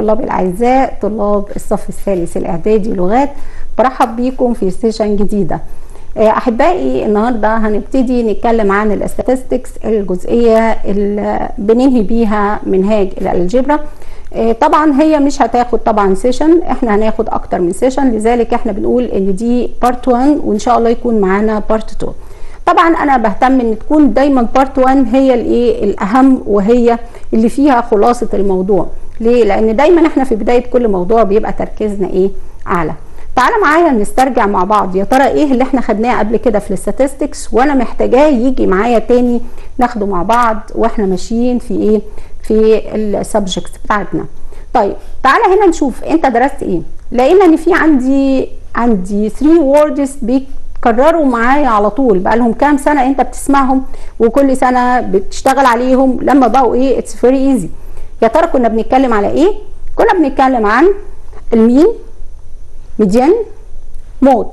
طلاب الاعزاء طلاب الصف الثالث الاعدادي لغات برحب بيكم في سيشن جديده احبائي النهارده هنبتدي نتكلم عن الاستاتستكس الجزئيه اللي بننهي بيها منهاج الالجبرا طبعا هي مش هتاخد طبعا سيشن احنا هناخد اكتر من سيشن لذلك احنا بنقول ان دي بارت 1 وان شاء الله يكون معانا بارت 2 طبعا انا بهتم ان تكون دايما بارت 1 هي الايه الاهم وهي اللي فيها خلاصه الموضوع ليه لان دايما احنا في بدايه كل موضوع بيبقى تركيزنا ايه اعلى تعالى معايا نسترجع مع بعض يا ترى ايه اللي احنا خدناه قبل كده في الاستاتستكس وانا محتاجاه يجي معايا تاني ناخده مع بعض واحنا ماشيين في ايه في السبجكت بتاعتنا طيب تعالى هنا نشوف انت درست ايه لقينا ان في عندي عندي 3 ووردز بيتكرروا معايا على طول بقى لهم كام سنه انت بتسمعهم وكل سنه بتشتغل عليهم لما بقوا ايه اتس فيري ايزي يا ترى كنا بنتكلم على ايه كنا بنتكلم عن المين ميديان مود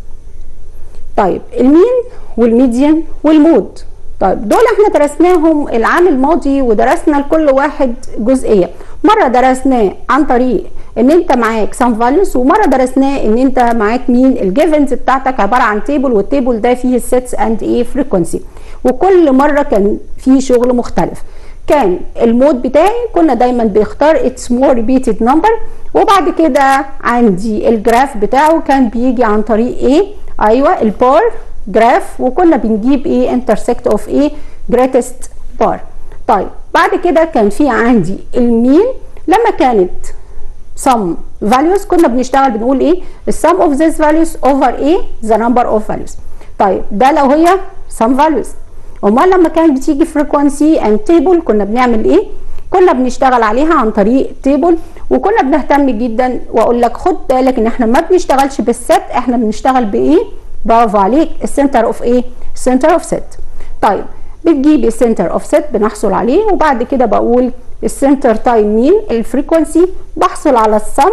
طيب المين والميديان والمود طيب دول احنا درسناهم العام الماضي ودرسنا لكل واحد جزئيه مره درسناه عن طريق ان انت معاك سام فاليوز ومره درسناه ان انت معاك مين الجيفنز بتاعتك عباره عن تيبل والتيبل ده فيه السيتس اند ايه فريكونسي وكل مره كان فيه شغل مختلف كان المود بتاعي كنا دايما بيختار اتس مور ريبيتد نمبر وبعد كده عندي الجراف بتاعه كان بيجي عن طريق ايه ايوه البار جراف وكنا بنجيب ايه انترسكت اوف ايه جريتست بار طيب بعد كده كان في عندي المين لما كانت sum values كنا بنشتغل بنقول ايه السم اوف these values over ايه the number of values طيب ده لو هي sum values امال لما كانت بتيجي frequency and table كنا بنعمل ايه كنا بنشتغل عليها عن طريق تيبل وكنا بنهتم جدا واقول لك خد بالك ان احنا ما بنشتغلش بالست احنا بنشتغل بايه برافو عليك السنتر اوف ايه السنتر اوف ست طيب بتجيب السنتر اوف ست بنحصل عليه وبعد كده بقول السنتر تايم مين الفريكونسي بحصل على السم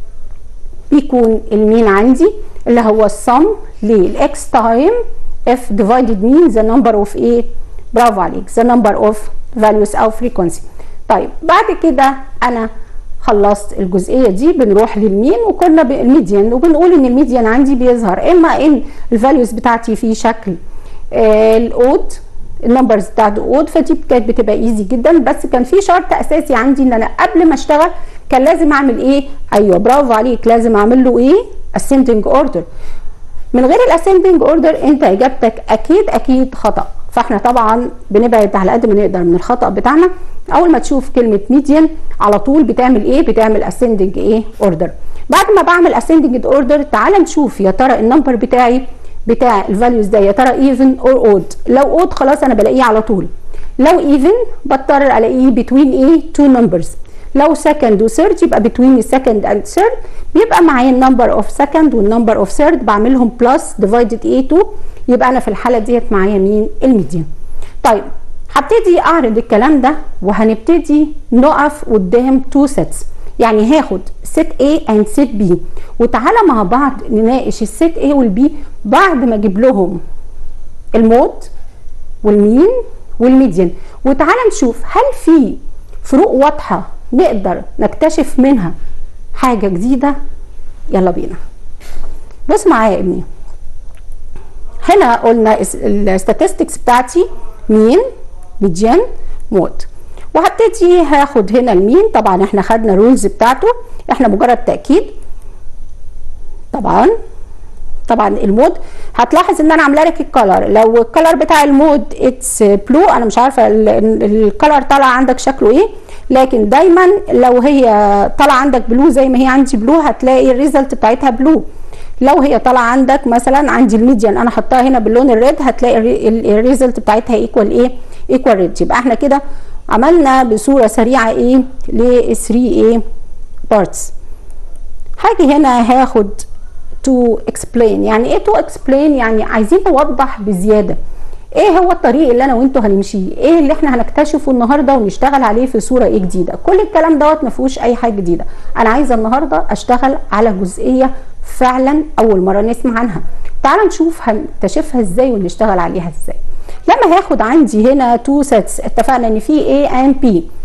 بيكون المين عندي اللي هو السم للاكس تايم اف ديفايدد مين ذا نمبر اوف ايه برافو عليك ذا نمبر اوف فاليوز او فريكونسي طيب بعد كده انا خلصت الجزئيه دي بنروح للمين وكنا بالميديان وبنقول ان الميديان عندي بيظهر اما ان الفاليوز بتاعتي في شكل آه الاود النمبرز بتاعت اود فدي كانت بتبقى ايزي جدا بس كان في شرط اساسي عندي ان انا قبل ما اشتغل كان لازم اعمل ايه ايوه برافو عليك لازم اعمل له ايه ascending اوردر من غير الاسcending اوردر انت اجابتك اكيد اكيد خطا فاحنا طبعا بنبعد على قد ما نقدر من الخطا بتاعنا اول ما تشوف كلمه ميديان على طول بتعمل ايه بتعمل ascending ايه اوردر بعد ما بعمل ascending اوردر تعال نشوف يا ترى النمبر بتاعي بتاع الفاليوز ده يا ترى ايفن اور اود لو اود خلاص انا بلاقيه على طول لو ايفن بضطر الاقيه بتوين ايه تو نمبرز لو سكند وثيرد يبقى بتوين السكند اند ثيرد بيبقى معايا النمبر اوف سكند والنمبر اوف ثيرد بعملهم بلس ديفايدد ايه 2 يبقى انا في الحاله ديت معايا مين الميديان طيب هبتدي اعرض الكلام ده وهنبتدي نقف قدام تو سيتس يعني هاخد ست A and ست B وتعالى مع بعض نناقش الست A والبي بعد ما اجيب لهم المود والمين والميديان وتعالى نشوف هل في فروق واضحة نقدر نكتشف منها حاجة جديدة يلا بينا بص معايا يا ابني هنا قلنا الستاتستكس بتاعتي مين ميديان مود وهبتدي هاخد هنا المين طبعا احنا خدنا الرولز بتاعته احنا مجرد تاكيد طبعا طبعا المود هتلاحظ ان انا عامله لك الكلر لو الكلر بتاع المود اتس بلو انا مش عارفه الكلر طالع عندك شكله ايه لكن دايما لو هي طالعه عندك بلو زي ما هي عندي بلو هتلاقي الريزلت بتاعتها بلو لو هي طالعه عندك مثلا عندي الميديان انا حطاها هنا باللون الريد هتلاقي الريزلت بتاعتها ايكوال ايه ايكوال ريد يبقى احنا كده عملنا بصوره سريعه ايه ل 3 ايه بارتس هاجي هنا هاخد to explain يعني ايه to explain يعني عايزين نوضح بزياده ايه هو الطريق اللي انا وانتوا هنمشيه ايه اللي احنا هنكتشفه النهارده ونشتغل عليه في صوره ايه جديده كل الكلام دوت ما فيهوش اي حاجه جديده انا عايزه النهارده اشتغل على جزئيه فعلا اول مره نسمع عنها تعال نشوف هنكتشفها ازاي ونشتغل عليها ازاي لما هاخد عندي هنا تو سيتس اتفقنا ان في A and B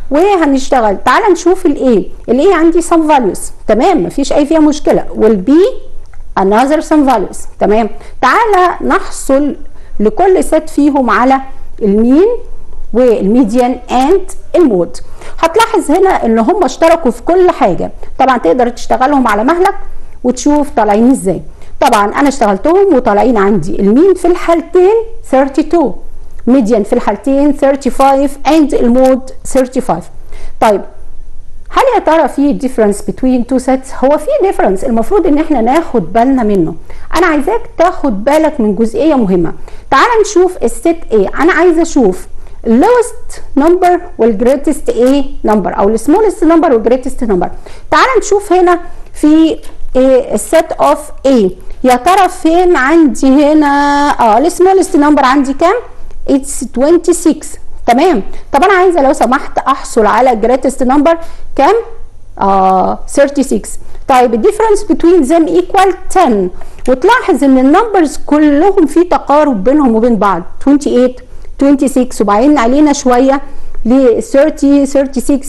وهنشتغل تعال نشوف الاي الاي عندي some values تمام مفيش اي فيها مشكله والبي another some values تمام تعالى نحصل لكل ست فيهم على المين والميديان اند المود هتلاحظ هنا ان هم اشتركوا في كل حاجه طبعا تقدر تشتغلهم على مهلك وتشوف طالعين ازاي طبعا انا اشتغلتهم وطالعين عندي المين في الحالتين 32 ميديان في الحالتين 35 اند المود 35 طيب هل يا ترى في difference between two sets هو في difference المفروض ان احنا ناخد بالنا منه انا عايزاك تاخد بالك من جزئيه مهمه تعال نشوف الست ايه انا عايزه اشوف lowest number والجريتست ايه نمبر او السمولست نمبر والجريتست نمبر تعال نشوف هنا في إيه السيت اوف ايه يا ترى فين عندي هنا اه السمولست نمبر عندي كام اتس 26 تمام طب انا عايزه لو سمحت احصل على جريتست نمبر كام اه 36 طيب الديفرنس بتوين ذم ايكوال 10 وتلاحظ ان النمبرز كلهم في تقارب بينهم وبين بعض 28 26 وبعدين علينا شويه ل 30 36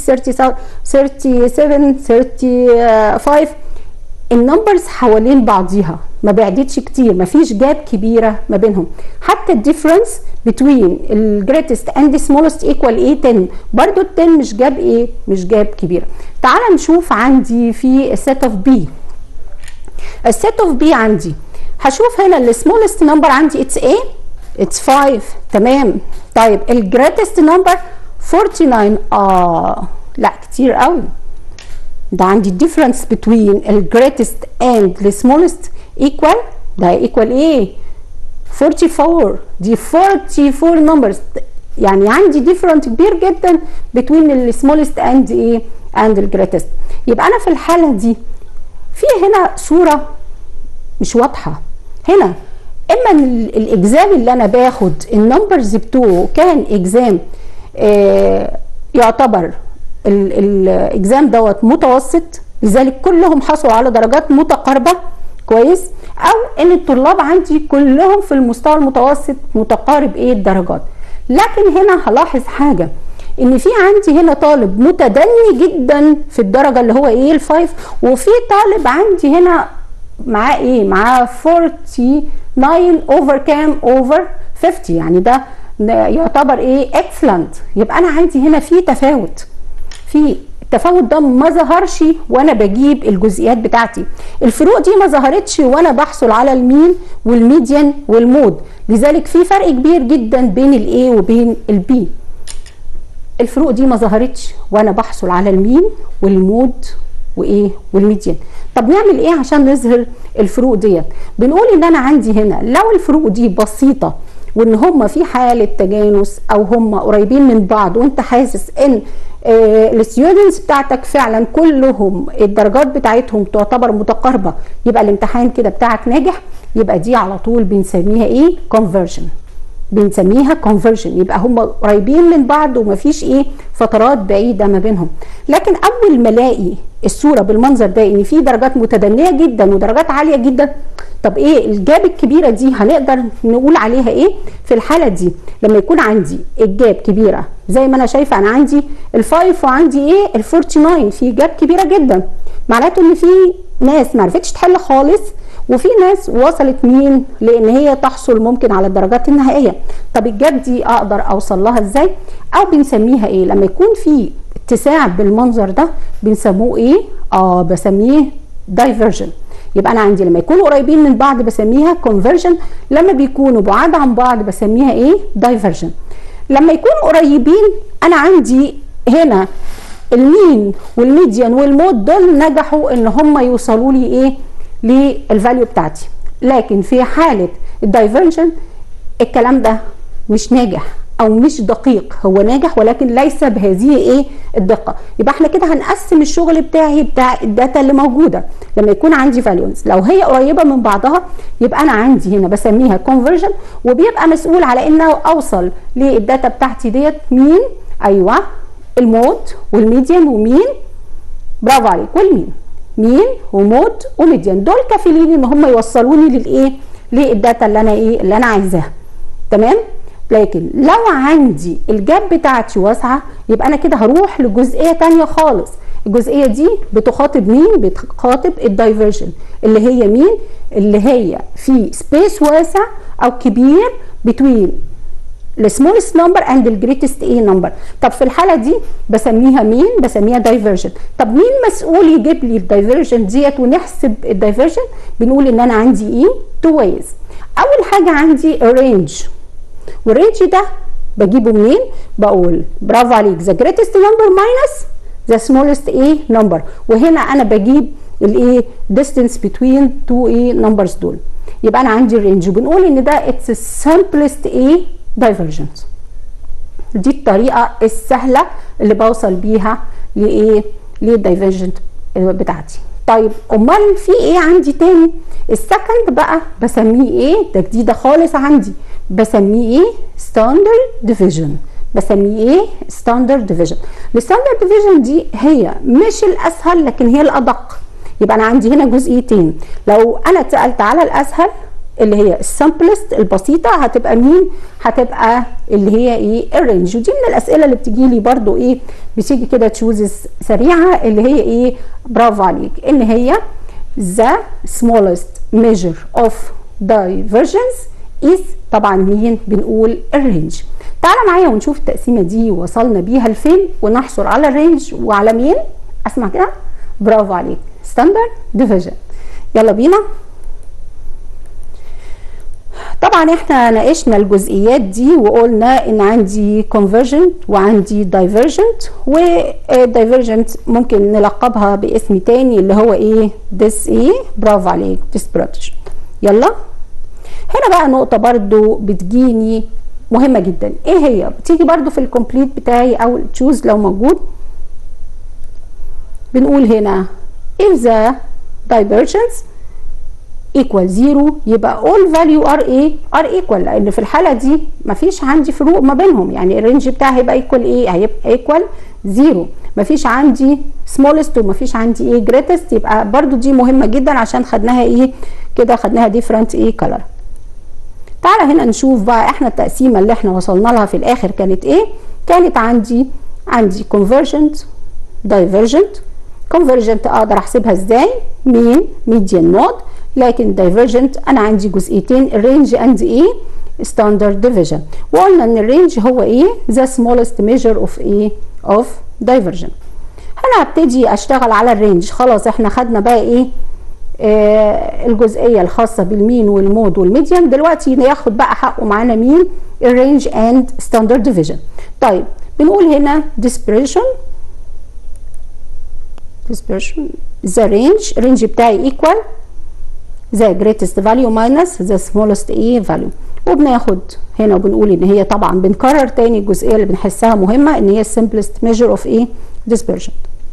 37 35 النمبرز حوالين بعضيها ما بعدتش كتير ما فيش جاب كبيره ما بينهم حتى الديفرنس بتوين الجريتست اند سمولست ايكوال ايه 10 برضو ال 10 مش جاب ايه مش جاب كبيره تعال نشوف عندي في السيت اوف بي السيت اوف بي عندي هشوف هنا السمولست نمبر عندي اتس ايه اتس 5 تمام طيب الجريتست نمبر 49 اه لا كتير قوي ده عندي difference between ال greatest and the smallest equal ده equal ايه 44 دي 44 numbers يعني عندي different كبير جدا between ال smallest and ايه and ال greatest يبقى انا في الحالة دي في هنا صورة مش واضحة هنا اما الاجزام اللي انا باخد النمبرز بتوعه كان اجزام آه يعتبر الاجزام دوت متوسط لذلك كلهم حصلوا على درجات متقاربه كويس او ان الطلاب عندي كلهم في المستوى المتوسط متقارب ايه الدرجات لكن هنا هلاحظ حاجه ان في عندي هنا طالب متدني جدا في الدرجه اللي هو ايه الفايف وفي طالب عندي هنا معاه ايه معاه 49 اوفر كام اوفر 50 يعني ده يعتبر ايه اكسلنت يبقى انا عندي هنا في تفاوت في التفاوت ده ما ظهرش وانا بجيب الجزئيات بتاعتي الفروق دي ما ظهرتش وانا بحصل على المين والميديان والمود لذلك في فرق كبير جدا بين الاي وبين البي الفروق دي ما ظهرتش وانا بحصل على المين والمود وايه والميديان طب نعمل ايه عشان نظهر الفروق ديت بنقول ان انا عندي هنا لو الفروق دي بسيطه وان هم في حاله تجانس او هم قريبين من بعض وانت حاسس ان آه الستودنتس بتاعتك فعلا كلهم الدرجات بتاعتهم تعتبر متقاربه يبقى الامتحان كده بتاعك ناجح يبقى دي على طول بنسميها ايه conversion بنسميها conversion يبقى هم قريبين من بعض ومفيش ايه فترات بعيده ما بينهم لكن اول ما الاقي الصوره بالمنظر ده ان في درجات متدنيه جدا ودرجات عاليه جدا طب ايه الجاب الكبيره دي هنقدر نقول عليها ايه في الحاله دي لما يكون عندي الجاب كبيره زي ما انا شايفه انا عندي الفايف وعندي ايه ال 49 في جاب كبيره جدا معناته ان في ناس ما عرفتش تحل خالص وفي ناس وصلت مين لان هي تحصل ممكن على الدرجات النهائيه طب الجاب دي اقدر اوصل لها ازاي او بنسميها ايه لما يكون في اتساع بالمنظر ده بنسموه ايه اه بسميه دايفرجن يبقى انا عندي لما يكونوا قريبين من بعض بسميها كونفرجن لما بيكونوا بعاد عن بعض بسميها ايه دايفرجن لما يكونوا قريبين انا عندي هنا المين والميديان والمود دول نجحوا ان هم يوصلوا لي ايه للفاليو بتاعتي لكن في حاله الدايفرجن الكلام ده مش ناجح او مش دقيق هو ناجح ولكن ليس بهذه ايه الدقه يبقى احنا كده هنقسم الشغل بتاعي بتاع الداتا اللي موجوده لما يكون عندي فاليونز لو هي قريبه من بعضها يبقى انا عندي هنا بسميها كونفرجن وبيبقى مسؤول على انه اوصل للداتا بتاعتي ديت مين ايوه المود والميديان ومين برافو عليك والمين مين ومود وميديان دول كفيلين ان هم يوصلوني للايه للداتا اللي انا ايه اللي انا عايزاها تمام لكن لو عندي الجاب بتاعتي واسعه يبقى انا كده هروح لجزئيه تانية خالص الجزئيه دي بتخاطب مين بتخاطب الدايفرجن اللي هي مين اللي هي في سبيس واسع او كبير بتوين السمولست نمبر اند الجريتست ايه نمبر طب في الحاله دي بسميها مين بسميها دايفرجن طب مين مسؤول يجيب لي الدايفرجن ديت ونحسب الدايفرجن بنقول ان انا عندي ايه تو ويز اول حاجه عندي الرينج والرينج ده بجيبه منين بقول برافو عليك ذا جريتست نمبر ماينس ذا سمولست ايه نمبر وهنا انا بجيب الايه distance between two ايه نمبرز دول يبقى انا عندي الرينج وبنقول ان ده اتس simplest ايه divergence دي الطريقه السهله اللي بوصل بيها لايه للدايفرجنت بتاعتي طيب امال في ايه عندي تاني السكند بقى بسميه ايه ده جديده خالص عندي بسميه ايه ستاندرد ديفيجن بسميه ايه ستاندرد ديفيجن الستاندرد ديفيجن دي هي مش الاسهل لكن هي الادق يبقى انا عندي هنا جزئيتين لو انا اتسالت على الاسهل اللي هي السمبلست البسيطه هتبقى مين هتبقى اللي هي ايه الرينج ودي من الاسئله اللي بتجي لي برده ايه بتيجي كده تشوزز سريعه اللي هي ايه برافو عليك ان هي the smallest measure of divergence is طبعا مين بنقول الرينج تعالى معايا ونشوف التقسيمه دي وصلنا بيها لفين ونحصر على الرينج وعلى مين اسمع كده برافو عليك ستاندرد ديفيجن يلا بينا طبعا احنا ناقشنا الجزئيات دي وقلنا ان عندي convergent وعندي divergent والدايفرجنت ممكن نلقبها باسم تاني اللي هو ايه this ايه برافو عليك disproportion يلا هنا بقى نقطة برضو بتجيني مهمة جدا ايه هي بتيجي برضو في الكومبليت بتاعي او التشوز لو موجود بنقول هنا if the divergence equal 0 يبقى all value are ايه are equal لان في الحاله دي مفيش عندي فروق ما بينهم يعني الرينج بتاعي هيبقى equal ايه هيبقى equal 0 مفيش عندي smallest ومفيش عندي ايه greatest يبقى برضو دي مهمه جدا عشان خدناها ايه كده خدناها different ايه color تعالى هنا نشوف بقى احنا التقسيمه اللي احنا وصلنا لها في الاخر كانت ايه كانت عندي عندي convergent divergent convergent اقدر احسبها ازاي مين median mode لكن divergent انا عندي جزئيتين الرينج اند ايه standard division وقلنا ان الرينج هو ايه the smallest measure of ايه of divergent هنا هبتدي اشتغل على الرينج خلاص احنا خدنا بقى ايه آه الجزئيه الخاصه بالمين والمود والميديان دلوقتي ناخد بقى حقه معانا مين الرينج اند ستاندرد ديفيجن طيب بنقول هنا dispersion dispersion the range الرينج بتاعي equal the greatest value minus the smallest a value وبناخد هنا وبنقول ان هي طبعا بنكرر تاني الجزئيه اللي بنحسها مهمه ان هي simplest measure of a dispersion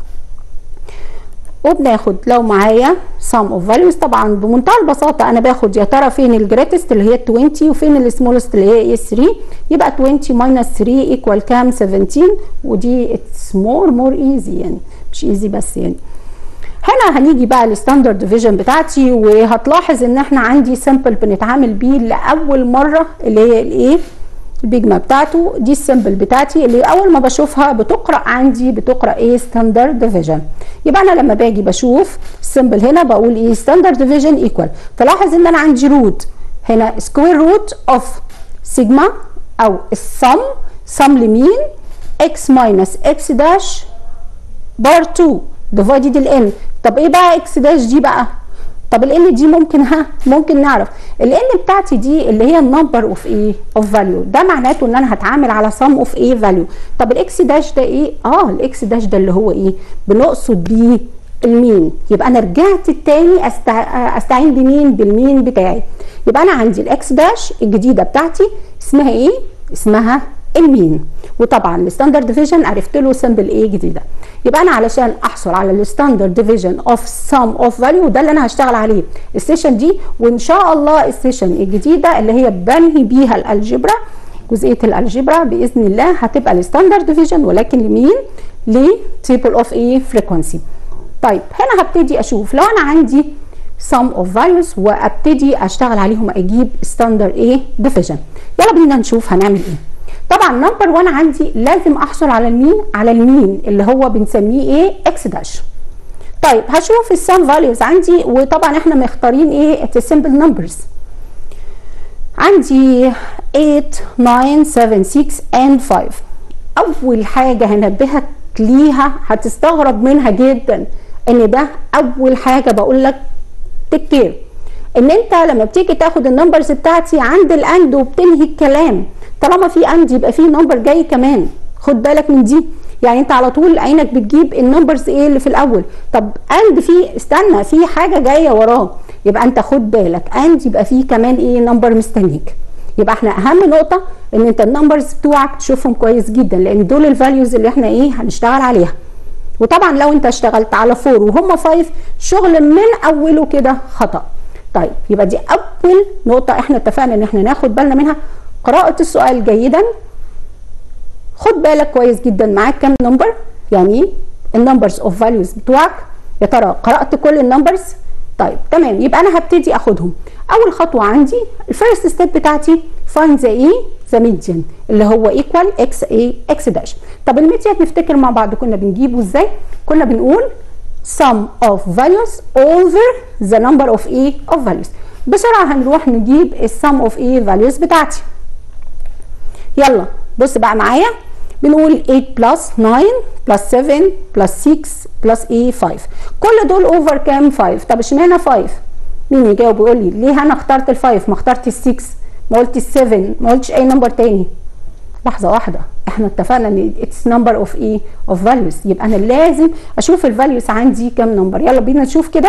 وبناخد لو معايا sum of values طبعا بمنتهى البساطه انا باخد يا ترى فين الجريتست اللي هي 20 وفين السمولست اللي هي ايه 3 يبقى 20 minus 3 ايكوال كام 17 ودي اتس مور مور ايزي يعني مش ايزي بس يعني هنا هنيجي بقى للستاندرد ديفيجن بتاعتي وهتلاحظ ان احنا عندي سامبل بنتعامل بيه لاول مره اللي هي الايه البيجما بتاعته دي السمبل بتاعتي اللي اول ما بشوفها بتقرا عندي بتقرا ايه ستاندرد ديفيجن يبقى انا لما باجي بشوف السمبل هنا بقول ايه ستاندرد ديفيجن ايكوال تلاحظ ان انا عندي روت هنا سكوير روت اوف سيجما او السم سم لمين اكس ماينس اكس داش بار 2 ديفايدد الان طب ايه بقى اكس داش دي بقى طب الان دي ممكن ها ممكن نعرف الان بتاعتي دي اللي هي النمبر اوف ايه اوف فاليو ده معناته ان انا هتعامل على سم اوف ايه فاليو طب الاكس داش ده ايه اه الاكس داش ده اللي هو ايه بنقصد بيه المين يبقى انا رجعت التاني أستع... استعين بمين بالمين بتاعي يبقى انا عندي الاكس داش الجديده بتاعتي اسمها ايه اسمها المين وطبعا الستاندرد ديفيجن عرفت له سمبل ايه جديده يبقى انا علشان احصل على الستاندرد ديفيجن اوف سم اوف فاليو ده اللي انا هشتغل عليه السيشن دي وان شاء الله السيشن الجديده اللي هي بنهي بيها الالجبرا جزئيه الالجبرا باذن الله هتبقى الستاندرد ديفيجن ولكن لمين لتيبل اوف ايه فريكونسي طيب هنا هبتدي اشوف لو انا عندي sum of values وابتدي اشتغل عليهم اجيب standard ايه division يلا بينا نشوف هنعمل ايه طبعا نمبر 1 عندي لازم احصل على المين على المين اللي هو بنسميه ايه اكس داش طيب هشوف السام فاليوز عندي وطبعا احنا مختارين ايه السمبل نمبرز عندي 8 9 7 6 and 5 اول حاجه هنبهك ليها هتستغرب منها جدا ان ده اول حاجه بقول لك تكتير ان انت لما بتيجي تاخد النمبرز بتاعتي عند الاند وبتنهي الكلام طالما في اند يبقى في نمبر جاي كمان خد بالك من دي يعني انت على طول عينك بتجيب النمبرز ايه اللي في الاول طب اند في استنى في حاجه جايه وراه يبقى انت خد بالك اند يبقى في كمان ايه نمبر مستنيك يبقى احنا اهم نقطه ان انت النمبرز بتوعك تشوفهم كويس جدا لان دول الفاليوز اللي احنا ايه هنشتغل عليها وطبعا لو انت اشتغلت على 4 وهم 5 شغل من اوله كده خطا طيب يبقى دي اول نقطه احنا اتفقنا ان احنا ناخد بالنا منها قراءه السؤال جيدا خد بالك كويس جدا معاك كام نمبر يعني النمبرز اوف فاليوز بتوعك يا ترى قرات كل النمبرز طيب تمام يبقى انا هبتدي اخدهم اول خطوه عندي الفيرست ستيب بتاعتي فايند ذا ايه ذا ميديان اللي هو ايكوال اكس ايه اكس داش طب الميديان نفتكر مع بعض كنا بنجيبه ازاي كنا بنقول sum of values over the number of a of values بسرعه هنروح نجيب السم اوف a values بتاعتي يلا بص بقى معايا بنقول 8 بلس 9 بلس 7 بلس 6 بلس ايه 5 كل دول اوفر كام 5 طب اشمعنى 5 مين يجاوب ويقول لي ليه انا اخترت ال 5 ما اخترت ال 6 ما قلت ال 7 ما قلتش اي نمبر تاني لحظه واحده احنا اتفقنا ان اتس نمبر اوف ايه اوف فاليوز يبقى انا لازم اشوف الفاليوز عندي كام نمبر يلا بينا نشوف كده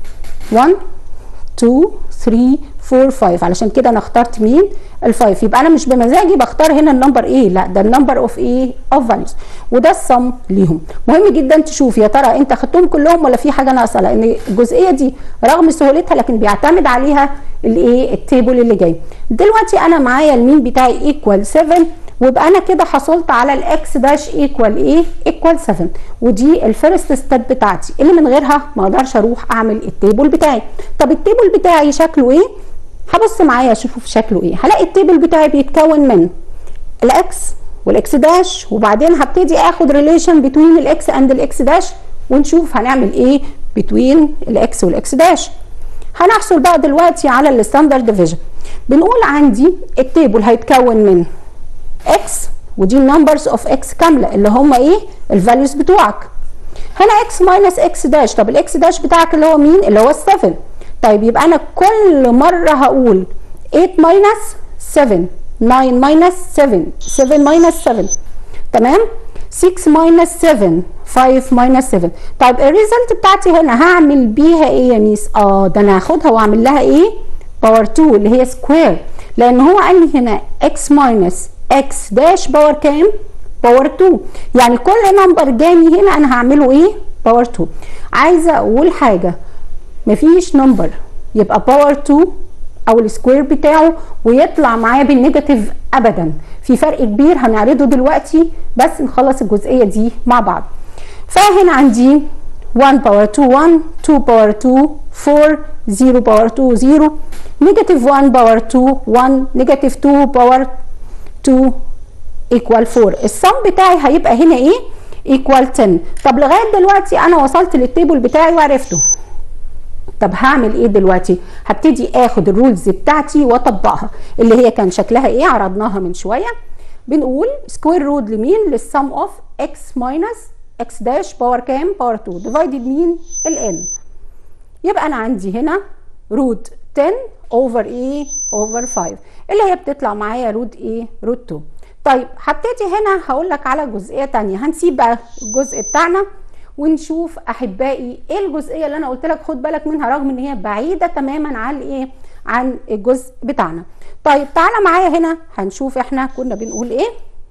1 2 3 4 5 علشان كده انا اخترت مين ال5 يبقى انا مش بمزاجي بختار هنا النمبر ايه لا ده النمبر اوف ايه اوف فاليوز وده الصم ليهم مهم جدا تشوف يا ترى انت خدتهم كلهم ولا في حاجه ناقصه لان الجزئيه دي رغم سهولتها لكن بيعتمد عليها الايه التيبل اللي جاي دلوقتي انا معايا المين بتاعي ايكوال 7 ويبقى انا كده حصلت على الاكس داش ايكوال ايه ايكوال 7 ودي الفيرست ستيب بتاعتي اللي من غيرها ما اقدرش اروح اعمل التيبل بتاعي طب التيبل بتاعي شكله ايه هبص معايا اشوفه في شكله ايه هلاقي التيبل بتاعي بيتكون من الاكس والاكس داش وبعدين هبتدي اخد ريليشن بتوين الاكس اند الاكس داش ونشوف هنعمل ايه بتوين الاكس والاكس داش هنحصل بقى دلوقتي على الستاندرد ديفيجن بنقول عندي التيبل هيتكون من اكس ودي النمبرز اوف اكس كامله اللي هم ايه الفاليوز بتوعك هنا اكس ماينس اكس داش طب الاكس داش بتاعك اللي هو مين اللي هو 7 طيب يبقى انا كل مره هقول 8 ماينس 7 9 ماينس 7 7 ماينس 7 تمام 6 ماينس 7 5 ماينس 7 طيب الريزلت بتاعتي هنا هعمل بيها ايه يا ميس اه ده انا هاخدها واعمل لها ايه باور 2 اللي هي سكوير لان هو قال لي هنا x ماينس x داش باور كام باور 2 يعني كل نمبر جاني هنا انا هعمله ايه باور 2 عايزه اقول حاجه مفيش نمبر يبقى باور 2 او السكوير بتاعه ويطلع معايا بالنيجاتيف ابدا في فرق كبير هنعرضه دلوقتي بس نخلص الجزئيه دي مع بعض فهنا عندي 1 باور 2 1 2 باور 2 4 0 باور 2 0 نيجاتيف 1 باور 2 1 نيجاتيف 2 باور 2 ايكوال 4 السم بتاعي هيبقى هنا ايه ايكوال 10 طب لغايه دلوقتي انا وصلت للتيبل بتاعي وعرفته طب هعمل ايه دلوقتي هبتدي اخد الرولز بتاعتي واطبقها اللي هي كان شكلها ايه عرضناها من شويه بنقول سكوير رود لمين للسم اوف اكس ماينس اكس داش باور كام باور 2 ديفايدد مين الان يبقى انا عندي هنا روت 10 اوفر ايه اوفر 5 اللي هي بتطلع معايا روت ايه روت 2 طيب هبتدي هنا هقول لك على جزئيه ثانيه هنسيب بقى الجزء بتاعنا ونشوف احبائي ايه الجزئيه اللي انا قلت لك خد بالك منها رغم ان هي بعيده تماما عن ايه عن الجزء بتاعنا طيب تعالى معايا هنا هنشوف احنا كنا بنقول ايه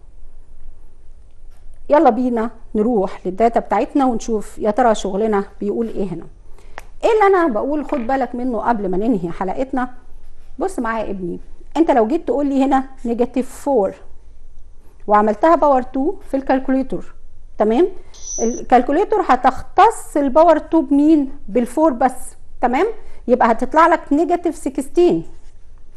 يلا بينا نروح للداتا بتاعتنا ونشوف يا ترى شغلنا بيقول ايه هنا ايه اللي انا بقول خد بالك منه قبل ما ننهي حلقتنا بص معايا ابني انت لو جيت تقول لي هنا نيجاتيف 4 وعملتها باور 2 في الكالكوليتور تمام الكالكوليتور هتختص الباور 2 بمين بالفور بس تمام يبقى هتطلع لك نيجاتيف 16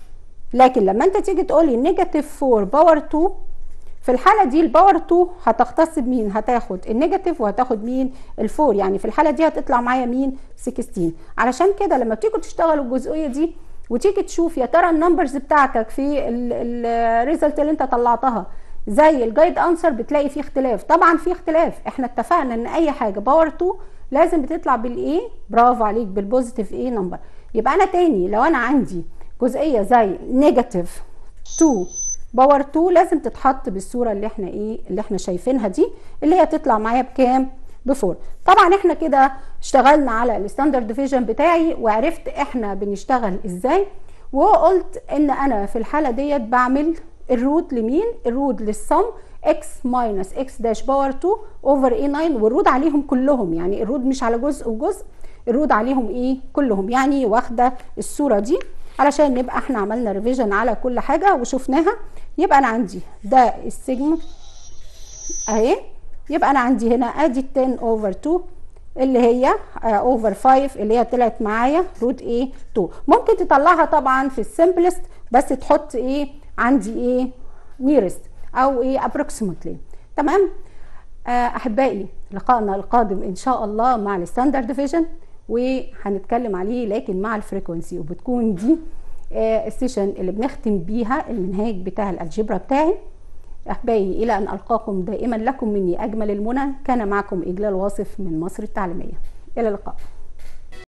لكن لما انت تيجي تقولي نيجاتيف 4 باور 2 في الحاله دي الباور 2 هتختص بمين هتاخد النيجاتيف وهتاخد مين الفور يعني في الحاله دي هتطلع معايا مين 16 علشان كده لما تيجوا تشتغلوا الجزئيه دي وتيجي تشوف يا ترى النمبرز بتاعتك في الريزلت اللي انت طلعتها زي الجايد انسر بتلاقي فيه اختلاف طبعا في اختلاف احنا اتفقنا ان اي حاجه باور 2 لازم بتطلع بالايه برافو عليك بالبوزيتيف ايه نمبر يبقى انا تاني لو انا عندي جزئيه زي نيجاتيف 2 باور 2 لازم تتحط بالصوره اللي احنا ايه اللي احنا شايفينها دي اللي هي تطلع معايا بكام بفور طبعا احنا كده اشتغلنا على الستاندرد ديفيجن بتاعي وعرفت احنا بنشتغل ازاي وقلت ان انا في الحاله ديت بعمل الروت لمين الروت للصم x ماينس x داش باور 2 اوفر اي 9 والرود عليهم كلهم يعني الرود مش على جزء وجزء الرود عليهم ايه كلهم يعني واخده الصوره دي علشان نبقى احنا عملنا ريفيجن على كل حاجه وشفناها يبقى انا عندي ده السجن اهي يبقى انا عندي هنا ادي 10 اوفر 2 اللي هي اوفر 5 اللي هي طلعت معايا روت ايه 2 ممكن تطلعها طبعا في السمبلست بس تحط ايه عندي ايه نيرست او ايه approximately تمام آه احبائي لقائنا القادم ان شاء الله مع الستاندرد ديفيجن وهنتكلم عليه لكن مع الفريكونسي وبتكون دي آه السيشن اللي بنختم بيها المنهاج بتاع الالجبرا بتاعي احبائي الى ان القاكم دائما لكم مني اجمل المنى كان معكم اجلال واصف من مصر التعليميه الى اللقاء